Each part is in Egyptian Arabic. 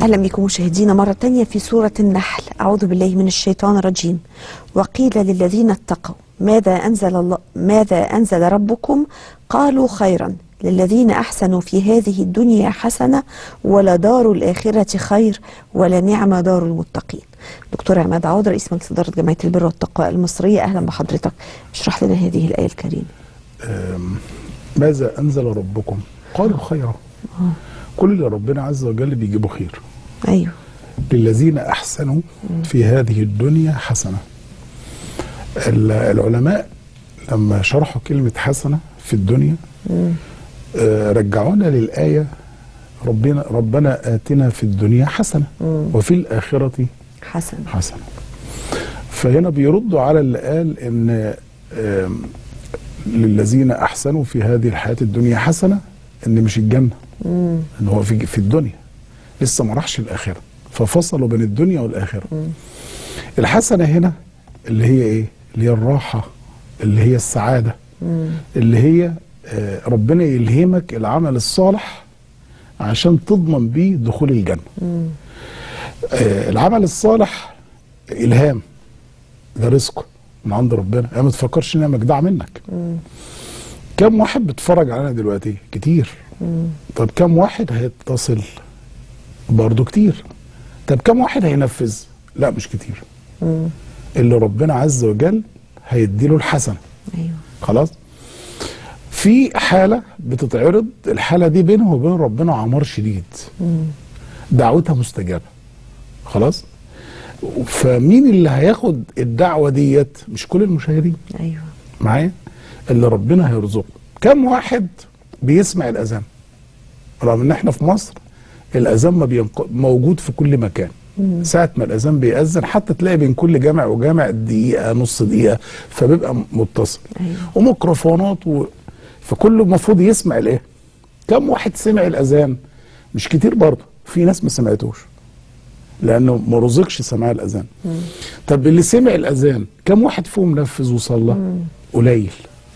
أهلا بكم مشاهدينا مرة تانية في سورة النحل أعوذ بالله من الشيطان الرجيم وقيل للذين اتقوا ماذا أنزل الله ماذا أنزل ربكم قالوا خيرا للذين أحسنوا في هذه الدنيا حسنة ولدار الآخرة خير ولنعم دار المتقين دكتور عماد عوض رئيس مجلس إدارة جمعية البر والتقوى المصرية أهلا بحضرتك اشرح لنا هذه الآية الكريمة أم، ماذا أنزل ربكم قالوا خيرا كل اللي ربنا عز وجل بيجيبه خير أيوه للذين أحسنوا في هذه الدنيا حسنة ال- العلماء لما شرحوا كلمة حسنة في الدنيا آه، رجعونا للآية ربنا ربنا آتنا في الدنيا حسنة وفي الآخرة حسن حسنة فهنا بيردوا على اللي قال ان آم، للذين احسنوا في هذه الحياه الدنيا حسنه ان مش الجنه ان هو في في الدنيا لسه ما راحش الاخره ففصلوا بين الدنيا والاخره الحسنه هنا اللي هي ايه اللي هي الراحه اللي هي السعاده اللي هي آه، ربنا يلهمك العمل الصالح عشان تضمن بيه دخول الجنه آه، العمل الصالح الهام ده رزق من عند ربنا يعني ما تفكرش انها مجدعه منك كم واحد بيتفرج علينا دلوقتي كتير طب كم واحد هيتصل برضه كتير طب كم واحد هينفذ لا مش كتير اللي ربنا عز وجل هيديله الحسنه أيوه خلاص في حاله بتتعرض الحاله دي بينه وبين ربنا عمار شديد دعوتها مستجابه خلاص فمين اللي هياخد الدعوه ديت مش كل المشاهدين أيوه معايا اللي ربنا هيرزقه كم واحد بيسمع الاذان رغم ان احنا في مصر الاذان ما بينق... موجود في كل مكان ساعة ما الأذان بيأذن حتى تلاقي بين كل جامع وجامع دقيقة نص دقيقة فبيبقى متصل أيوه. وميكروفونات و... فكله المفروض يسمع الإيه؟ كم واحد سمع الأذان؟ مش كتير برضه في ناس ما سمعتوش لأنه ما رزقش سماع الأذان طب اللي سمع الأذان كم واحد فيهم نفذ وصلى؟ قليل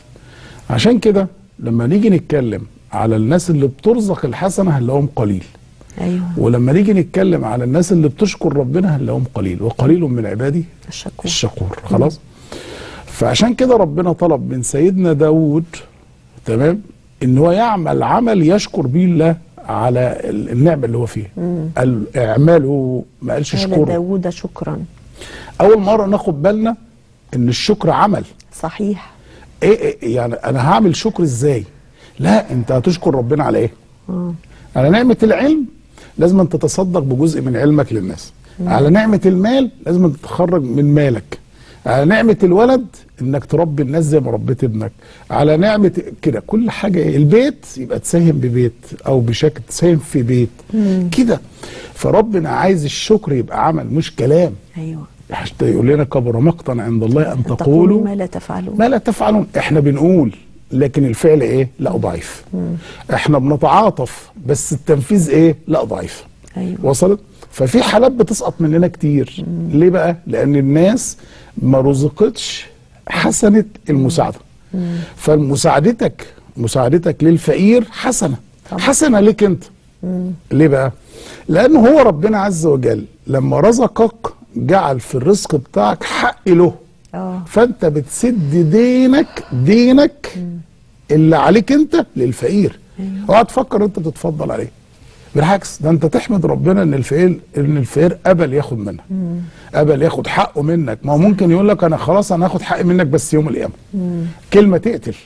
عشان كده لما نيجي نتكلم على الناس اللي بترزق الحسنة هنلاقيهم قليل أيوه ولما نيجي نتكلم على الناس اللي بتشكر ربنا هنلاقيهم قليل وقليل من عبادي الشكور الشكور خلاص فعشان كده ربنا طلب من سيدنا داود تمام ان هو يعمل عمل يشكر بيه الله على ال- النعمه اللي هو فيها قال اعملوا ما قالش قال اشكروا داود شكرا اول مره ناخد بالنا ان الشكر عمل صحيح ايه, إيه يعني انا هعمل شكر ازاي لا انت هتشكر ربنا على ايه آه. على نعمه العلم لازم أن تتصدق بجزء من علمك للناس على نعمه المال لازم أن تتخرج من مالك على نعمه الولد انك تربي الناس زي ما ربيت ابنك على نعمه كده كل حاجه إيه؟ البيت يبقى تساهم ببيت او بشكل تساهم في بيت كده فربنا عايز الشكر يبقى عمل مش كلام أيوه حتى يقول لنا كبر مقتا عند الله ان تقولوا تقولوا ما لا تفعلون ما لا تفعلون احنا بنقول لكن الفعل ايه لا ضعيف احنا بنتعاطف بس التنفيذ ايه لا ضعيف أيوه وصلت ففي حالات بتسقط مننا كتير ليه بقى لان الناس ما رزقتش حسنه المساعده فمساعدتك مساعدتك للفقير حسنه طبعا. حسنه ليك انت ليه بقى لان هو ربنا عز وجل لما رزقك جعل في الرزق بتاعك حق له اه فانت بتسد دينك دينك اللي عليك انت للفقير اوعى تفكر انت بتتفضل عليه بالعكس ده انت تحمد ربنا ان الفقير ان الفقير قبل ياخد منك قبل ياخد حقه منك ما هو ممكن يقول لك انا خلاص انا هاخد حقي منك بس يوم القيامه كلمه تقتل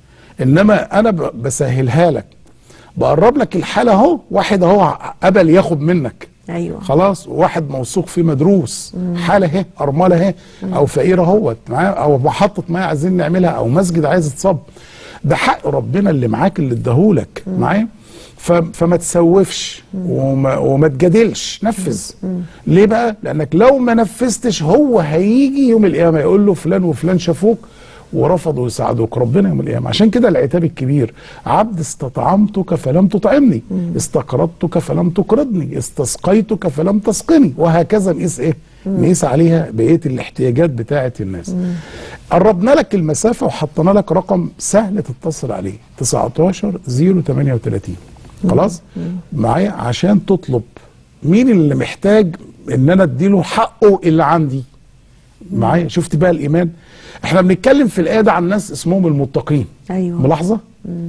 انما انا ب- بسهلها لك بقرب لك الحاله اهو واحد اهو قبل ياخد منك ايوه خلاص واحد موثوق فيه مدروس حاله اهي ارمله اهي او فقيره اهوت معاه او محطه ميه عايزين نعملها او مسجد عايز يتصب ده حق ربنا اللي معاك اللي اداهولك معايا ف- فما تسوفش وما, وما تجادلش نفذ ليه بقى لانك لو ما نفذتش هو هيجي يوم القيامه يقول له فلان وفلان شافوك ورفضوا يساعدوك ربنا يوم القيامه عشان كده العتاب الكبير عبد استطعمتك فلم تطعمني استقرضتك فلم تقرضني استسقيتك فلم تسقني وهكذا نقيس ايه نقيس عليها بقيه الاحتياجات بتاعه الناس قربنا لك المسافه وحطينا لك رقم سهل تتصل عليه 19 038 خلاص معايا عشان تطلب مين اللي محتاج ان انا اديله حقه اللي عندي معايا شفت بقى الايمان احنا بنتكلم في الايه ده عن ناس اسمهم المتقين ايوه ملاحظه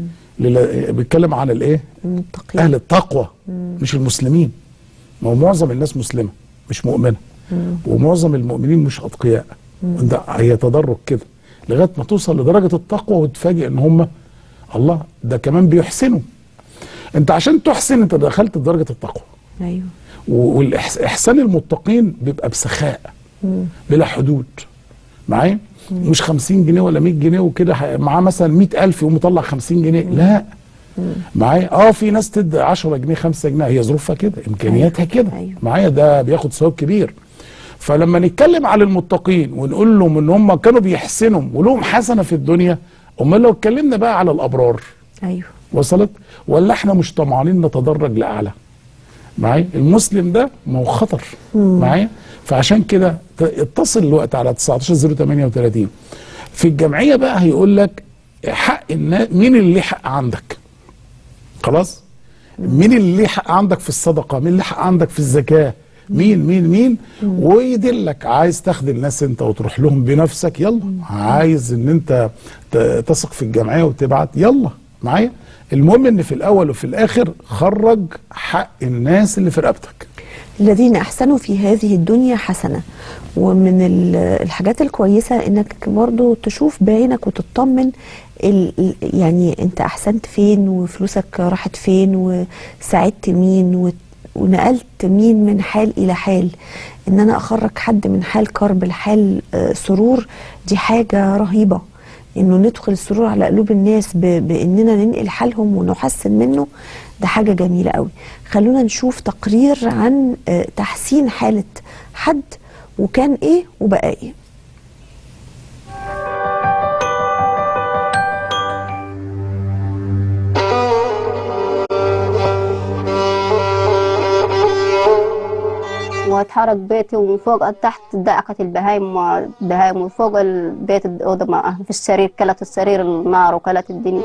لل- بيتكلم عن الايه المتقين اهل التقوى مش المسلمين ما هو معظم الناس مسلمه مش مؤمنه ومعظم المؤمنين مش اتقياء ده هي تدرج كده لغايه ما توصل لدرجه التقوى وتفاجئ ان هم الله ده كمان بيحسنوا انت عشان تحسن انت دخلت لدرجه التقوى ايوه والاحسان المتقين بيبقى بسخاء بلا حدود معايا مش 50 جنيه ولا 100 جنيه وكده ح- معاه مثلا 100000 يقوم مطلع 50 جنيه لا معايا اه في ناس تدي 10 جنيه 5 جنيه هي ظروفها كده امكانياتها كده أيوة. معايا ده بياخد ثواب كبير فلما نتكلم على المتقين ونقول لهم ان هم كانوا بيحسنوا ولهم حسنه في الدنيا امال لو اتكلمنا بقى على الابرار ايوه وصلت ولا احنا مش طمعانين نتدرج لاعلى معايا المسلم ده ما هو خطر معايا فعشان كده ت- اتصل الوقت على 19038 في الجمعيه بقى هيقول لك حق الناس مين اللي ليه حق عندك خلاص مين اللي ليه حق عندك في الصدقه مين اللي ليه حق عندك في الزكاه مين مين مين ويدلك عايز تاخد الناس انت وتروح لهم بنفسك يلا عايز ان انت ت- تثق في الجمعيه وتبعت يلا معايا المهم ان في الاول وفي الاخر خرج حق الناس اللي في رقبتك الذين احسنوا في هذه الدنيا حسنه ومن ال- الحاجات الكويسه انك برضو تشوف بعينك وتطمن ال- ال- يعني انت احسنت فين وفلوسك راحت فين وساعدت مين و- ونقلت مين من حال الى حال ان انا اخرج حد من حال كرب لحال آه، سرور دي حاجه رهيبه انه ندخل السرور على قلوب الناس ب... باننا ننقل حالهم ونحسن منه ده حاجه جميله قوي خلونا نشوف تقرير عن آه، تحسين حاله حد وكان ايه وبقى ايه واتحرك بيتي ومن فوق تحت دعكت البهايم البهايم وفوق البيت الأوضة ما- في السرير كلت السرير النار وكلت الدنيا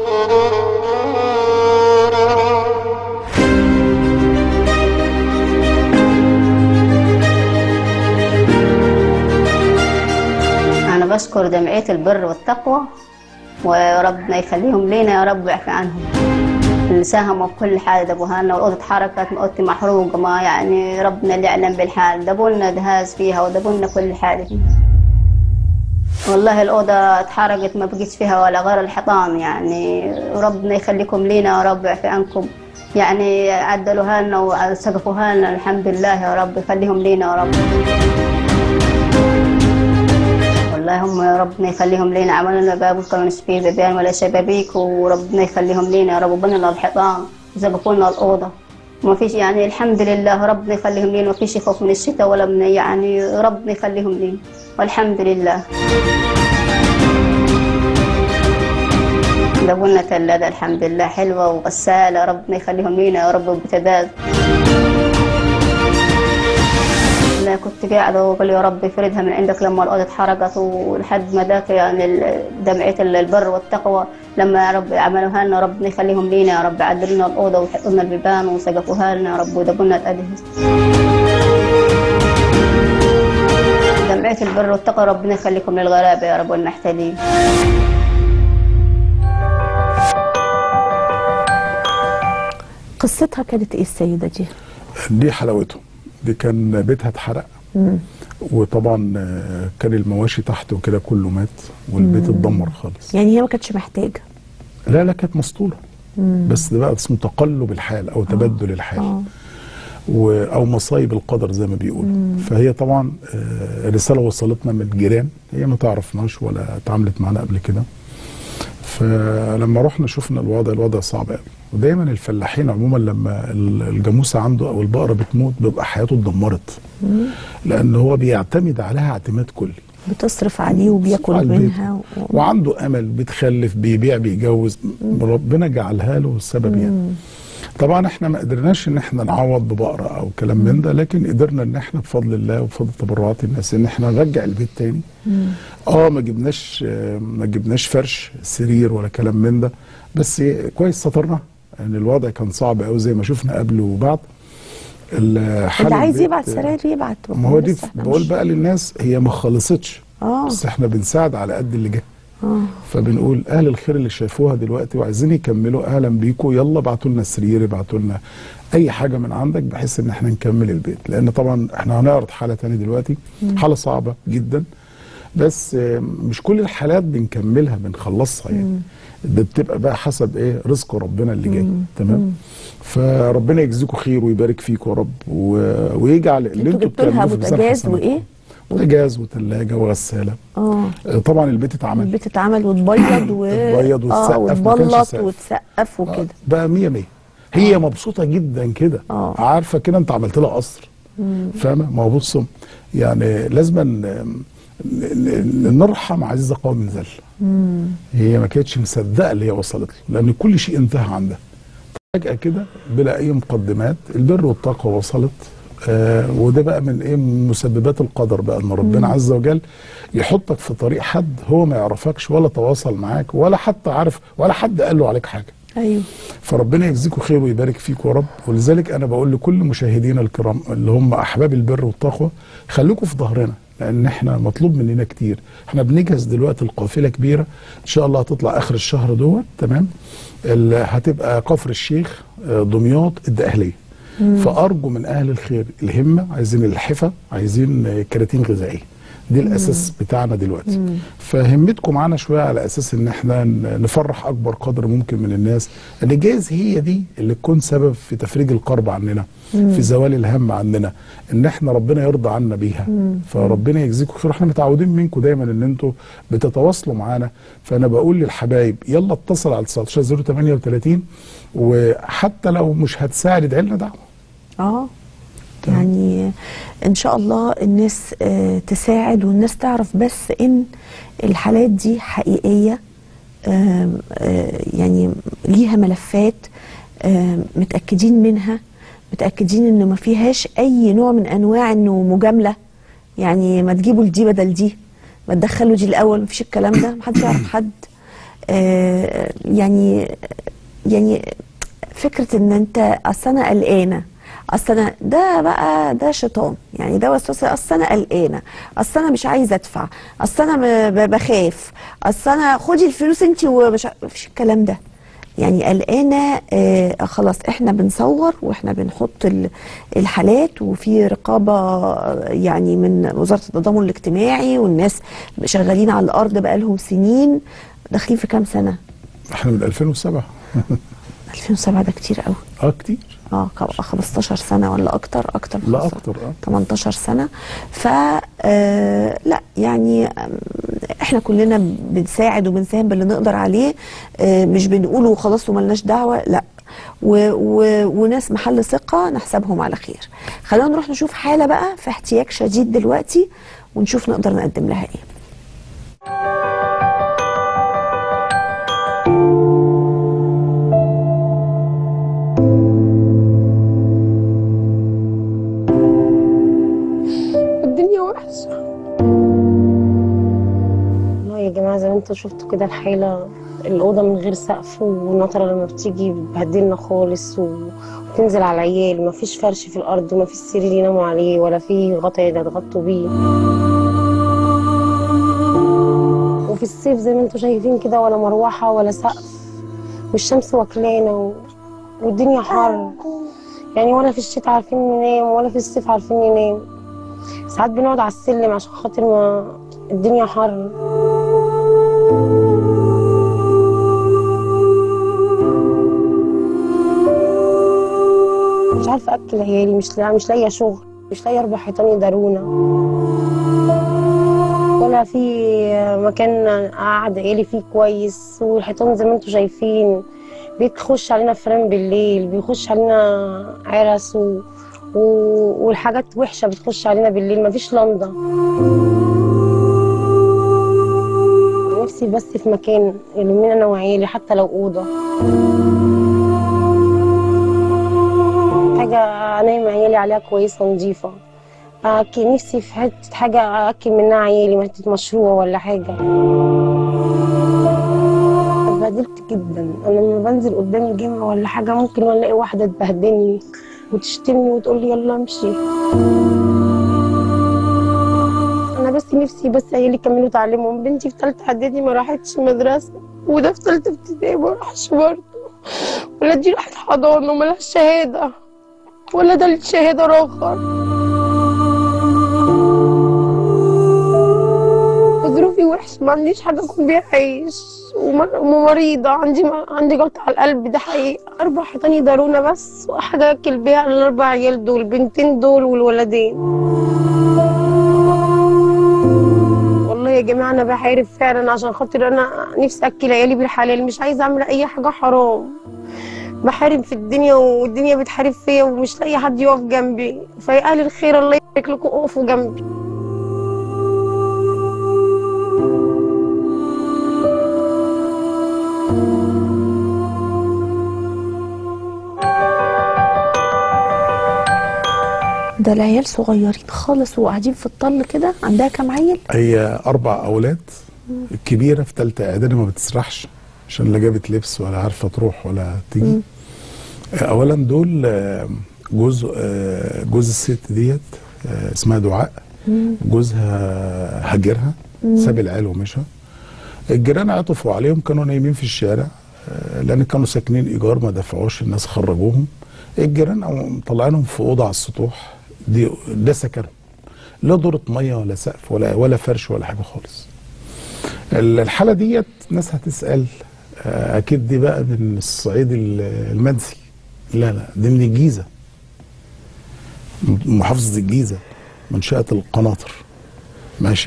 أنا بشكر جمعية البر والتقوى وربنا يخليهم لينا يا رب ويعفي عنهم اللي ساهموا بكل حاجة دبوها لنا والأوضة اتحركت أوضتي محروقة ما يعني ربنا اللي يعلم بالحال دبوا لنا دهاز فيها ودبوا لنا كل حاجة فيها والله الأوضة اتحرقت ما بقيت فيها ولا غير الحيطان يعني ربنا يخليكم لينا يا رب ويعفي عنكم يعني عدلوها لنا وسقفوها لنا الحمد لله يا رب يخليهم لينا يا رب والله هم يا ربنا يخليهم لينا عملوا لنا باب كانوا فيه بيبان ولا شبابيك وربنا يخليهم لينا يا رب وبنوا لنا الحيطان وزبقوا لنا الأوضة وما فيش يعني الحمد لله ربنا يخليهم لينا ما فيش خوف من الشتاء ولا من يعني ربنا يخليهم لينا والحمد لله جابوا لنا ثلاجة الحمد لله حلوة وغسالة ربنا يخليهم لينا يا رب وبوتاجاز انا كنت قاعده واقول يا رب افردها من عندك لما الارض اتحرقت ولحد ما ذاك يعني ال- دمعيه البر والتقوى لما يا رب عملوها لنا ربنا يخليهم لينا يا رب عدلوا لنا الاوضه وحطوا لنا البيبان وسقفوها لنا يا رب ودبوا لنا الادهس دمعيه البر والتقوى ربنا يخليكم للغلابه يا رب والمحتاجين قصتها كانت ايه السيده دي دي حلاوته دي كان بيتها اتحرق وطبعا آه، كان المواشي تحت وكده كله مات والبيت اتدمر خالص يعني هي ما كانتش محتاجه لا لا كانت مسطوله بس ده بقى اسمه تقلب الحال او تبدل الحال اه و- او مصايب القدر زي ما بيقولوا فهي طبعا آه، رساله وصلتنا من الجيران هي ما تعرفناش ولا اتعاملت معانا قبل كده فلما رحنا شفنا الوضع الوضع صعب قوي ودايما الفلاحين عموما لما ال- الجاموسه عنده او البقره بتموت بيبقى حياته اتدمرت لان هو بيعتمد عليها اعتماد كلي بتصرف عليه وبياكل على البيت. منها و... وعنده امل بتخلف بيبيع بيجوز ربنا جعلها له السبب يعني طبعا احنا ما قدرناش ان احنا نعوض ببقره او كلام من ده لكن قدرنا ان احنا بفضل الله وبفضل تبرعات الناس ان احنا نرجع البيت تاني اه ما جبناش آه، ما جبناش فرش سرير ولا كلام من ده بس كويس سترنا ان الوضع كان صعب قوي زي ما شفنا قبل وبعد ال- حال اللي عايز البيت- يبعت سراير يبعت ما هو دي لسه إحنا بقول مش- بقى للناس هي ما خلصتش اه بس احنا بنساعد على قد اللي جه اه فبنقول اهل الخير اللي شايفوها دلوقتي وعايزين يكملوا اهلا بيكم يلا ابعتوا لنا السرير ابعتوا لنا اي حاجه من عندك بحيث ان احنا نكمل البيت لان طبعا احنا هنعرض حاله تاني دلوقتي حاله صعبه جدا بس آه، مش كل الحالات بنكملها بنخلصها يعني ده بتبقى بقى حسب ايه رزق ربنا اللي جاي تمام فربنا يجزيكم خير ويبارك فيكم يا رب و... ويجعل اللي انتوا انتوا جبتوا لها بتعملوه في ميزان بوتاجاز حسناتكم. وايه؟ بوتاجاز وثلاجه وغساله اه آه، طبعا البيت اتعمل البيت اتعمل واتبيض و اتبيض واتسقف، اه ما كانش واتبلط سقف. واتسقف وكده بقى مية مية هي مبسوطة جدا كده آه. عارفة كده انت عملت لها قصر فاهمة ما هو بصوا يعني لازم نرحم عزيزة قوم ذل هي ما كانتش مصدقة اللي هي وصلت له لأن كل شيء انتهى عندها فجأة كده بلا أي مقدمات البر والتقوى وصلت آه وده بقى من ايه من مسببات القدر بقى ان ربنا عز وجل يحطك في طريق حد هو ما يعرفكش ولا تواصل معاك ولا حتى عارف ولا حد قال له عليك حاجه ايوه فربنا يجزيكم خير ويبارك فيكم يا رب ولذلك انا بقول لكل مشاهدينا الكرام اللي هم احباب البر والتقوى خليكم في ظهرنا لان احنا مطلوب مننا كتير احنا بنجهز دلوقتي القافله كبيره ان شاء الله هتطلع اخر الشهر دوت تمام ال- هتبقى كفر الشيخ آه، دمياط الدقهليه فارجو من اهل الخير الهمه عايزين الحفه عايزين آه، كراتين غذائيه دي الاساس بتاعنا دلوقتي فهمتكم معانا شويه على اساس ان احنا ن- نفرح اكبر قدر ممكن من الناس ان جايز هي دي اللي تكون سبب في تفريج الكرب عننا في زوال الهم عننا ان احنا ربنا يرضى عنا بيها فربنا يجزيكم خير احنا متعودين منكم دايما ان انتوا بتتواصلوا معانا فانا بقول للحبايب يلا اتصل على 19 038 وحتى لو مش هتساعد ادعي لنا دعوه اه تمام. يعني ان شاء الله الناس آه، تساعد والناس تعرف بس ان الحالات دي حقيقيه آم، آه، يعني ليها ملفات آم، متاكدين منها متاكدين ان ما فيهاش اي نوع من انواع انه مجامله يعني ما تجيبوا دي بدل دي ما تدخلوا دي الاول مفيش الكلام ده محدش يعرف حد آه، يعني يعني فكره ان انت اصل انا قلقانه اصل انا ده بقى ده شيطان يعني ده وسوسه اصل انا قلقانه اصل انا مش عايزه ادفع اصل انا ب- ب- بخاف اصل انا خدي الفلوس انت ومش ع- مفيش الكلام ده يعني قلقانه آه خلاص احنا بنصور واحنا بنحط ال- الحالات وفي رقابه آه، يعني من وزاره التضامن الاجتماعي والناس شغالين على الارض بقالهم سنين داخلين في كام سنه احنا من 2007 2007 ده كتير قوي اه كتير اه ك- 15 سنه ولا اكتر اكتر من لا 15. اكتر اه 18 سنه ف آه، لا يعني آم، احنا كلنا بنساعد وبنساهم باللي نقدر عليه آه، مش بنقول وخلاص وملناش دعوه لا و و وناس محل ثقه نحسبهم على خير خلينا نروح نشوف حاله بقى في احتياج شديد دلوقتي ونشوف نقدر نقدم لها ايه الدنيا وحشة والله يا جماعة زي ما انتوا شفتوا كده الحالة الأوضة من غير سقف والنطرة لما بتيجي بتبهدلنا خالص و- وتنزل على العيال مفيش فرش في الأرض ومفيش سرير يناموا عليه ولا في غطا يتغطوا بيه وفي الصيف زي ما انتوا شايفين كده ولا مروحة ولا سقف والشمس واكلانا و... والدنيا حر يعني ولا في الشتاء عارفين ننام ولا في الصيف عارفين ننام ساعات بنقعد على السلم عشان خاطر ما الدنيا حر مش عارفه اكل عيالي مش لا مش لاقيه شغل مش لاقيه اربع حيطان يدارونا ولا في مكان اقعد عيالي فيه كويس والحيطان زي ما انتوا شايفين بيتخش علينا فران بالليل بيخش علينا عرس و... و... والحاجات وحشه بتخش علينا بالليل مفيش لنضه نفسي بس في مكان يلمنا انا وعيالي حتى لو اوضه حاجه انام عيالي عليها كويسه نظيفه أكل نفسي في حته حاجه اكل منها عيالي حته مشروع ولا حاجه اتبهدلت جدا انا لما بنزل قدام الجامعه ولا حاجه ممكن الاقي واحده تبهدلني وتشتمني وتقول لي يلا امشي انا بس نفسي بس عيالي يكملوا تعليمهم بنتي في ثالثه اعدادي ما راحتش مدرسه وده في ثالثه ابتدائي ما راحش برضه ولا دي راحت حضانه وملهاش شهاده ولا ده الشهاده راخر ظروفي وحشه ما عنديش حاجه اكون بيها عيش ومر- ومريضه عندي عندي جلطه على القلب ده حقيقي اربع حيطان يدارونا بس وحاجه اكل بيها الاربع عيال دول البنتين دول والولدين والله يا جماعه انا بحارب فعلا عشان خاطر انا نفسي اكل عيالي بالحلال مش عايزه اعمل اي حاجه حرام بحارب في الدنيا والدنيا بتحارب فيا ومش لاقي حد يقف جنبي فيا اهل الخير الله يبارك لكم اقفوا جنبي ده العيال صغيرين خالص وقاعدين في الطل كده عندها كام عيل هي اربع اولاد الكبيره في ثالثه اعدادي ما بتسرحش عشان لا جابت لبس ولا عارفه تروح ولا تيجي اولا دول آه، جوز آه، جوز الست ديت آه، اسمها دعاء جوزها هاجرها ساب العيال ومشى الجيران عطفوا عليهم كانوا نايمين في الشارع آه، لان كانوا ساكنين ايجار ما دفعوش الناس خرجوهم الجيران قاموا مطلعينهم في اوضه على السطوح دي ده سكنهم لا دورة ميه ولا سقف ولا ولا فرش ولا حاجه خالص ال- الحاله ديت ناس هتسال آه، اكيد دي بقى من الصعيد ال- المنسي لا لا دي من الجيزه م- محافظه الجيزه منشاه القناطر ماشي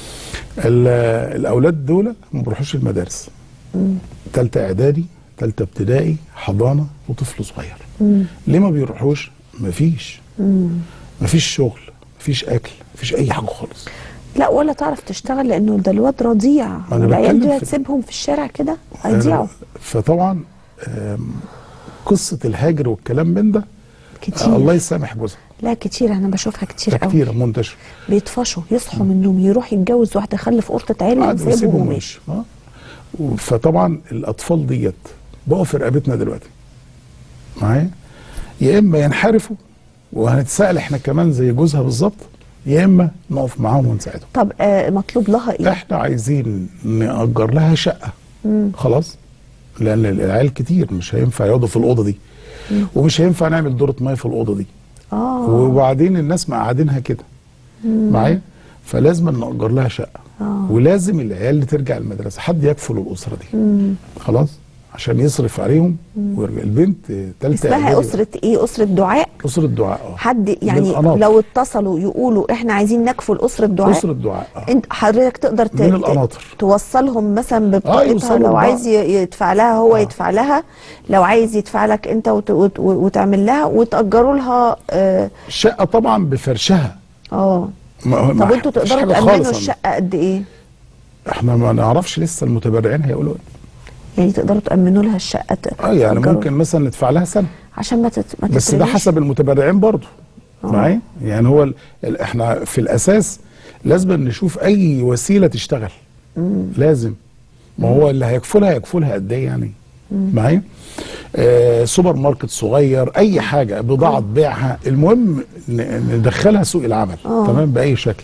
ال- الاولاد دول ما بيروحوش المدارس تالتة اعدادي تالتة ابتدائي حضانه وطفل صغير ليه ما بيروحوش مفيش مفيش شغل مفيش اكل مفيش اي حاجه خالص لا ولا تعرف تشتغل لانه ده الواد رضيع أنا والعيال بتكلم دي في- هتسيبهم في الشارع كده هيضيعوا فطبعا آم، قصه الهاجر والكلام من ده كتير الله يسامح جوزها لا كتير انا بشوفها كتير ده قوي كتير منتشر بيطفشوا يصحوا من النوم يروح يتجوز واحده يخلف قرطه عيال قعد ويسيبهم ويسيبهم وماشي وماشي اه فطبعا الاطفال ديت بقوا في رقبتنا دلوقتي معايا يا اما ينحرفوا وهنتسال احنا كمان زي جوزها بالظبط يا اما نقف معاهم ونساعدهم طب آه مطلوب لها ايه؟ احنا عايزين نأجر لها شقة خلاص لأن العيال كتير مش هينفع يقعدوا في الأوضة دي ومش هينفع نعمل دورة مية في الأوضة دي اه وبعدين الناس مقعدينها كده معايا فلازم نأجر لها شقة آه. ولازم العيال اللي ترجع المدرسة حد يكفل الأسرة دي خلاص عشان يصرف عليهم ويرجع البنت تالتة اسمها إعدادي. اسره ايه؟ اسره دعاء أسرة دعاء اه حد يعني للقناطر. لو اتصلوا يقولوا احنا عايزين نكفل اسره دعاء أسرة دعاء اه انت حضرتك تقدر ت- من ت- القناطر. توصلهم مثلا ببطاقتها يوصلوا لو ببعض. عايز ي- يدفع لها هو آه. يدفع لها لو عايز يدفع لك انت وت- وت- وتعمل لها وتأجروا لها اه الشقة طبعا بفرشها اه ما- ما- طب انتوا مفيش تقدروا حاجة تأمنوا خالص الشقة قد ايه؟ احنا ما نعرفش لسه المتبرعين هيقولوا ايه يعني تقدروا تأمنوا لها الشقة ت- اه يعني تأجروا- ممكن مثلا ندفع لها سنه عشان ما تت... ما بس ده تترميش. حسب المتبرعين برضه معايا يعني هو ال... ال- احنا في الاساس لازم نشوف اي وسيله تشتغل لازم ما هو اللي هيكفلها هيكفلها قد ايه يعني معايا آه سوبر ماركت صغير اي حاجه بضاعه تبيعها المهم ن- ندخلها سوق العمل آه. تمام باي شكل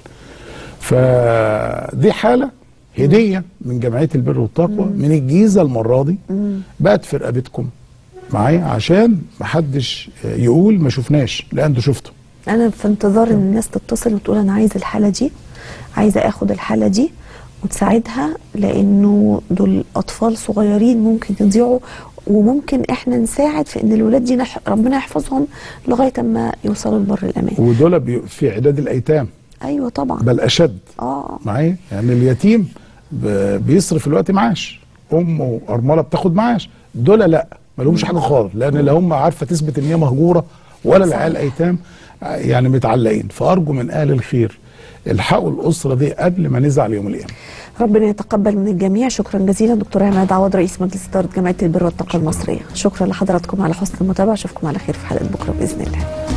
فدي حاله هديه من جمعيه البر والتقوى من الجيزه المره دي بقت في رقبتكم معايا عشان محدش يقول ما شفناش لا انتوا شفتوا انا في انتظار ان الناس تتصل وتقول انا عايزه الحاله دي عايزه اخد الحاله دي وتساعدها لانه دول اطفال صغيرين ممكن يضيعوا وممكن احنا نساعد في ان الولاد دي نح... ربنا يحفظهم لغايه اما يوصلوا لبر الامان ودول بي- في اعداد الايتام ايوه طبعا بل اشد اه معايا يعني اليتيم ب- بيصرف الوقت معاش امه ارمله بتاخد معاش دول لا ما لهمش حاجه خالص لان لا هم عارفه تثبت ان هي مهجوره ولا العيال ايتام يعني متعلقين فارجو من اهل الخير الحقوا الاسره دي قبل ما نزعل يوم القيامه ربنا يتقبل من الجميع شكرا جزيلا دكتور عماد عوض رئيس مجلس اداره جمعيه البر والطاقه المصريه شكرا لحضراتكم على حسن المتابعه اشوفكم على خير في حلقه بكره باذن الله